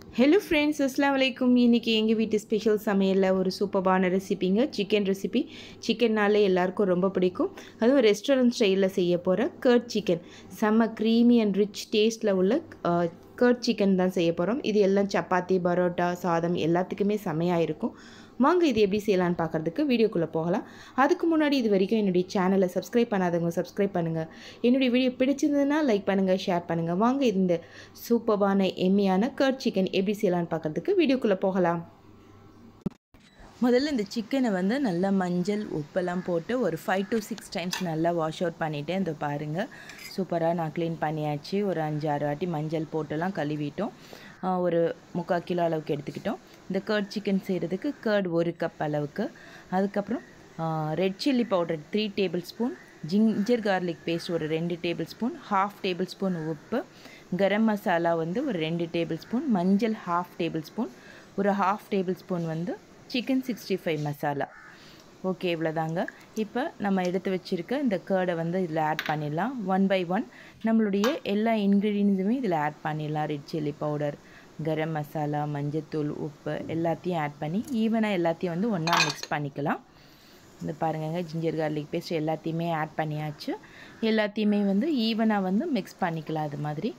hello friends அஸ்லாம் வலைக்கும் இன்றைக்கி எங்கள் வீட்டு ஸ்பெஷல் சமையலில் ஒரு சூப்பரான ரெசிபிங்க சிக்கன் ரெசிபி சிக்கன்னாலே எல்லாருக்கும் ரொம்ப பிடிக்கும் அதுவும் ரெஸ்டாரண்ட் ஸ்டைலில் செய்ய போகிற கர்ட் சிக்கன் செம்ம க்ரீமி அண்ட் ரிச் டேஸ்ட்டில் உள்ள கர்ட் சிக்கன் தான் செய்ய போகிறோம் இது எல்லாம் சப்பாத்தி பரோட்டா சாதம் எல்லாத்துக்குமே செமையாக இருக்கும் வாங்க இது எப்படி செய்யலான்னு பார்க்குறதுக்கு வீடியோக்குள்ளே போகலாம் அதுக்கு முன்னாடி இது வரைக்கும் என்னுடைய சேனலை சப்ஸ்கிரைப் பண்ணாதவங்க சப்ஸ்கிரைப் பண்ணுங்கள் என்னுடைய வீடியோ பிடிச்சிருந்ததுன்னா லைக் பண்ணுங்கள் ஷேர் பண்ணுங்கள் வாங்க இந்த சூப்பரான எம்மியான கர்ட் சிக்கன் எப்படி செய்யலான்னு பார்க்குறதுக்கு வீடியோக்குள்ளே போகலாம் முதல்ல இந்த சிக்கனை வந்து நல்லா மஞ்சள் உப்பெல்லாம் போட்டு ஒரு ஃபைவ் டு சிக்ஸ் டைம்ஸ் நல்லா வாஷ் அவுட் பண்ணிவிட்டேன் இந்த பாருங்கள் சூப்பராக நான் க்ளீன் பண்ணியாச்சு ஒரு அஞ்சு ஆறு வாட்டி மஞ்சள் போட்டெல்லாம் கழுவிட்டோம் ஒரு முக்கால் கிலோ அளவுக்கு எடுத்துக்கிட்டோம் இந்த கர்ட் சிக்கன் செய்கிறதுக்கு கர்ட் ஒரு கப் அளவுக்கு அதுக்கப்புறம் red chilli powder three tablespoon ginger garlic paste ஒரு ரெண்டு tablespoon half tablespoon உப்பு கரம் மசாலா வந்து ஒரு ரெண்டு டேபிள் ஸ்பூன் மஞ்சள் ஹாஃப் டேபிள் ஸ்பூன் ஒரு ஹாஃப் டேபிள் ஸ்பூன் வந்து chicken sixty five masala okay இவ்வளோதாங்க இப்போ நம்ம எடுத்து வச்சுருக்க இந்த கேர்டை வந்து இதில் ஆட் பண்ணிடலாம் ஒன் பை ஒன் நம்மளுடைய எல்லா இன்க்ரீடியன்ஸுமே இதில் ஆட் பண்ணிடலாம் red chilli powder garam masala மஞ்சத்தூள் உப்பு எல்லாத்தையும் ஆட் பண்ணி ஈவனாக எல்லாத்தையும் வந்து ஒன்றா மிக்ஸ் பண்ணிக்கலாம் இந்த பாருங்க ஜிஞ்சர் கார்லிக் பேஸ்ட் எல்லாத்தையுமே ஆட் பண்ணியாச்சு எல்லாத்தையுமே வந்து ஈவனாக வந்து மிக்ஸ் பண்ணிக்கலாம் அது மாதிரி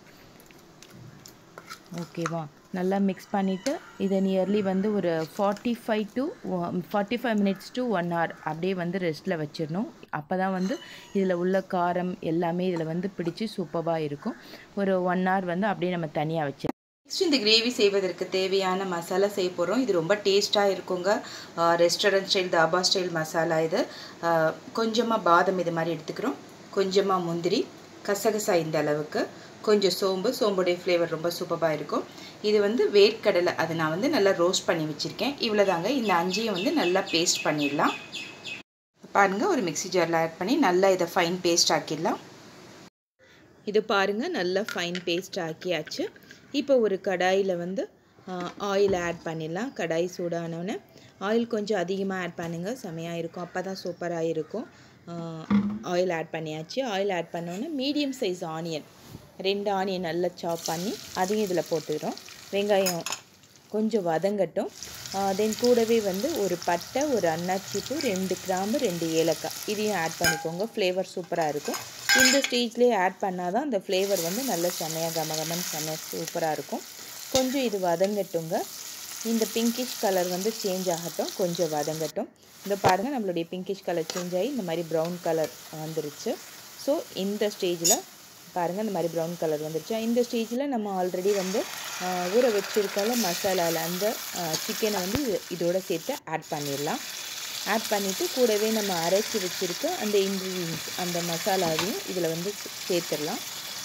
ஓகேவா நல்லா மிக்ஸ் பண்ணிவிட்டு இதை நியர்லி வந்து ஒரு forty five to forty five minutes to one hour அப்படியே வந்து ரெஸ்ட்டில் வச்சிடணும் அப்போ தான் வந்து இதில் உள்ள காரம் எல்லாமே இதில் வந்து பிடிச்சி சூப்பராக இருக்கும் ஒரு ஒன் ஹவர் வந்து அப்படியே நம்ம தனியாக வச்சு நெக்ஸ்ட் இந்த கிரேவி செய்வதற்கு தேவையான மசாலா செய்ய போகிறோம் இது ரொம்ப டேஸ்ட்டாக இருக்குங்க restaurant style dhaba style masala இது கொஞ்சமாக பாதம் இது மாதிரி எடுத்துக்கிறோம் கொஞ்சமாக முந்திரி கசகசா இந்த அளவுக்கு கொஞ்சம் சோம்பு சோம்புடைய ஃப்ளேவர் ரொம்ப சூப்பராக இருக்கும் இது வந்து வேர்க்கடலை அதை நான் வந்து நல்லா ரோஸ்ட் பண்ணி வச்சுருக்கேன் இவ்வளோதாங்க இந்த அஞ்சையும் வந்து நல்லா பேஸ்ட் பண்ணிடலாம் பாருங்கள் ஒரு மிக்சி ஜாரில் ஆட் பண்ணி நல்லா இதை ஃபைன் பேஸ்ட் ஆக்கிடலாம் இது பாருங்கள் நல்லா ஃபைன் பேஸ்ட் ஆக்கியாச்சு இப்போ ஒரு கடாயில் வந்து ஆயில் ஆட் பண்ணிடலாம் கடாய் சூடானோடனே ஆயில் கொஞ்சம் அதிகமாக ஆட் பண்ணுங்கள் செமையாக இருக்கும் அப்போ தான் சூப்பராக இருக்கும் ஆயில் ஆட் பண்ணியாச்சு ஆயில் ஆட் பண்ணோன்னே மீடியம் சைஸ் ஆனியன் ரெண்டு ஆனியன் நல்லா சாப் பண்ணி அதையும் இதில் போட்டுக்கிறோம் வெங்காயம் கொஞ்சம் வதங்கட்டும் தென் கூடவே வந்து ஒரு பட்டை ஒரு அன்னாச்சிப்பூ ரெண்டு கிராம்பு ரெண்டு ஏலக்காய் இதையும் ஆட் பண்ணிக்கோங்க ஃப்ளேவர் சூப்பராக இருக்கும் இந்த ஸ்டேஜ்லேயே ஆட் பண்ணால் தான் அந்த ஃப்ளேவர் வந்து நல்ல செமையாக கமகமன்னு செம்ம சூப்பராக இருக்கும் கொஞ்சம் இது வதங்கட்டுங்க இந்த பிங்கிஷ் கலர் வந்து சேஞ்ச் ஆகட்டும் கொஞ்சம் வதங்கட்டும் இந்த பாருங்கள் நம்மளுடைய பிங்கிஷ் கலர் சேஞ்ச் ஆகி இந்த மாதிரி ப்ரௌன் கலர் வந்துருச்சு ஸோ இந்த ஸ்டேஜில் பாருங்கள் இந்த மாதிரி ப்ரௌன் கலர் வந்துருச்சு இந்த ஸ்டேஜில் நம்ம ஆல்ரெடி வந்து ஊற வச்சுருக்கல மசாலாவில் அந்த சிக்கனை வந்து இது இதோட சேர்த்து ஆட் பண்ணிடலாம் ஆட் பண்ணிவிட்டு கூடவே நம்ம அரைச்சி வச்சுருக்க அந்த இன்க்ரீடியன்ஸ் அந்த மசாலாவையும் இதில் வந்து சேர்த்துடலாம்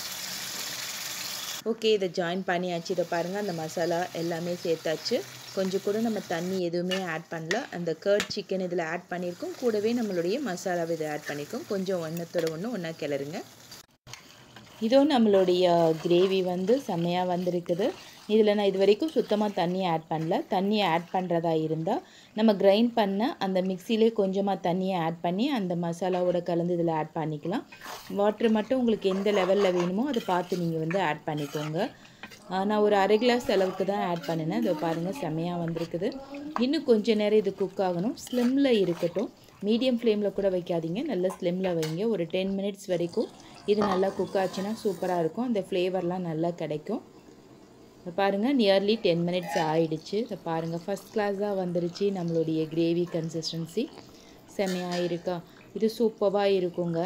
ஓகே இதை ஜாயின் பண்ணியாச்சு இதை பாருங்கள் அந்த மசாலா எல்லாமே சேர்த்தாச்சு கொஞ்சம் கூட நம்ம தண்ணி எதுவுமே ஆட் பண்ணல அந்த கர்ட் சிக்கன் இதில் ஆட் பண்ணியிருக்கோம் கூடவே நம்மளுடைய மசாலாவை இதை ஆட் பண்ணியிருக்கோம் கொஞ்சம் ஒன்றத்தோட ஒன்று ஒன்றா கிளறுங்க இதோ நம்மளுடைய கிரேவி வந்து செம்மையாக வந்திருக்குது இதில் நான் இது வரைக்கும் சுத்தமாக தண்ணி ஆட் பண்ணல தண்ணி ஆட் பண்ணுறதா இருந்தால் நம்ம கிரைண்ட் பண்ண அந்த மிக்சிலே கொஞ்சமாக தண்ணியை ஆட் பண்ணி அந்த மசாலாவோட கலந்து இதில் ஆட் பண்ணிக்கலாம் வாட்ரு மட்டும் உங்களுக்கு எந்த லெவலில் வேணுமோ அதை பார்த்து நீங்கள் வந்து ஆட் பண்ணிக்கோங்க நான் ஒரு அரை கிளாஸ் அளவுக்கு தான் ஆட் பண்ணினேன் அதை பாருங்கள் செம்மையாக வந்திருக்குது இன்னும் கொஞ்சம் நேரம் இது குக் ஆகணும் ஸ்லிம்மில் இருக்கட்டும் மீடியம் ஃப்ளேமில் கூட வைக்காதீங்க நல்லா ஸ்லிம்மில் வைங்க ஒரு டென் மினிட்ஸ் வரைக்கும் இது நல்லா குக் ஆச்சுன்னா சூப்பராக இருக்கும் அந்த ஃப்ளேவர்லாம் நல்லா கிடைக்கும் பாருங்கள் நியர்லி டென் மினிட்ஸ் ஆயிடுச்சு இதை பாருங்கள் ஃபஸ்ட் கிளாஸாக வந்துருச்சு நம்மளுடைய கிரேவி கன்சிஸ்டன்சி செம்மையாக இருக்கா இது சூப்பராக இருக்குங்க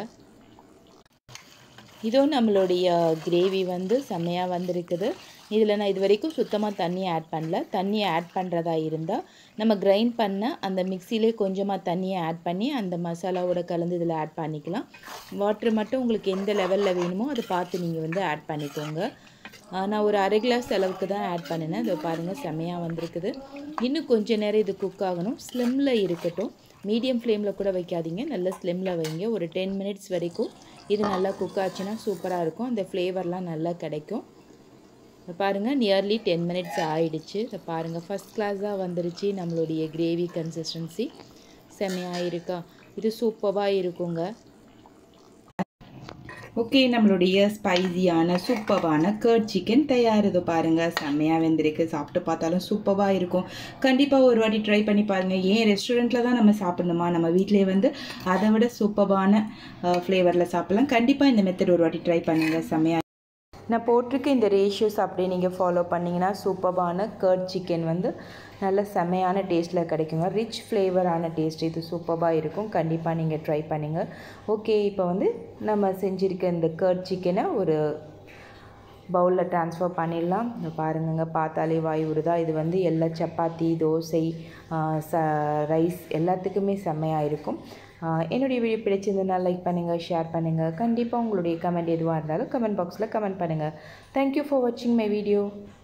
இதோ நம்மளுடைய கிரேவி வந்து செம்மையாக வந்திருக்குது இதில் நான் இது வரைக்கும் சுத்தமாக தண்ணி ஆட் பண்ணல தண்ணியை ஆட் பண்ணுறதா இருந்தால் நம்ம கிரைண்ட் பண்ண அந்த மிக்சிலே கொஞ்சமாக தண்ணியை ஆட் பண்ணி அந்த மசாலாவோட கலந்து இதில் ஆட் பண்ணிக்கலாம் வாட்ரு மட்டும் உங்களுக்கு எந்த லெவலில் வேணுமோ அதை பார்த்து நீங்கள் வந்து ஆட் பண்ணிக்கோங்க நான் ஒரு அரை கிளாஸ் அளவுக்கு தான் ஆட் பண்ணினேன் இதை பாருங்கள் செம்மையாக வந்திருக்குது இன்னும் கொஞ்சம் நேரம் இது குக் ஆகணும் ஸ்லிம்மில் இருக்கட்டும் மீடியம் ஃப்ளேமில் கூட வைக்காதீங்க நல்லா ஸ்லிம்மில் வைங்க ஒரு டென் மினிட்ஸ் வரைக்கும் இது நல்லா குக் ஆச்சுன்னா சூப்பராக இருக்கும் அந்த ஃப்ளேவர்லாம் நல்லா கிடைக்கும் பாருங்கள் நியர்லி டென் மினிட்ஸ் ஆயிடுச்சு இதை பாருங்கள் ஃபஸ்ட் கிளாஸாக வந்துருச்சு நம்மளுடைய கிரேவி கன்சிஸ்டன்சி செம்மையாக இருக்கா இது சூப்பராக இருக்குங்க ஓகே நம்மளுடைய ஸ்பைசியான சூப்பரான கர்ட் சிக்கன் தயாரிது பாருங்கள் செம்மையாக வெந்திருக்கு சாப்பிட்டு பார்த்தாலும் சூப்பராக இருக்கும் கண்டிப்பாக ஒரு வாட்டி ட்ரை பண்ணி பாருங்கள் ஏன் ரெஸ்டாரண்ட்டில் தான் நம்ம சாப்பிடணுமா நம்ம வீட்டிலே வந்து அதை விட சூப்பரான ஃப்ளேவரில் சாப்பிடலாம் கண்டிப்பாக இந்த மெத்தட் ஒரு வாட்டி ட்ரை பண்ணுங்கள் செம்மையாக நான் போட்டிருக்க இந்த ரேஷியோஸ் அப்படியே நீங்கள் ஃபாலோ பண்ணிங்கன்னா சூப்பரான கர்ட் சிக்கன் வந்து நல்ல செமையான டேஸ்ட்டில் கிடைக்குங்க ரிச் ஃப்ளேவரான டேஸ்ட் இது சூப்பராக இருக்கும் கண்டிப்பாக நீங்கள் ட்ரை பண்ணுங்கள் ஓகே இப்போ வந்து நம்ம செஞ்சுருக்க இந்த கர்ட் சிக்கனை ஒரு பவுலில் ட்ரான்ஸ்ஃபர் பண்ணிடலாம் இந்த பாருங்கங்க பார்த்தாலே வாய் உருதா இது வந்து எல்லா சப்பாத்தி தோசை ச ரைஸ் எல்லாத்துக்குமே செம்மையாக இருக்கும் என்னுடைய வீடியோ பிடிச்சிருந்ததுனா லைக் பண்ணுங்கள் ஷேர் பண்ணுங்கள் கண்டிப்பாக உங்களுடைய கமெண்ட் எதுவாக இருந்தாலும் கமெண்ட் பாக்ஸில் கமெண்ட் பண்ணுங்கள் தேங்க்யூ ஃபார் வாட்சிங் மை வீடியோ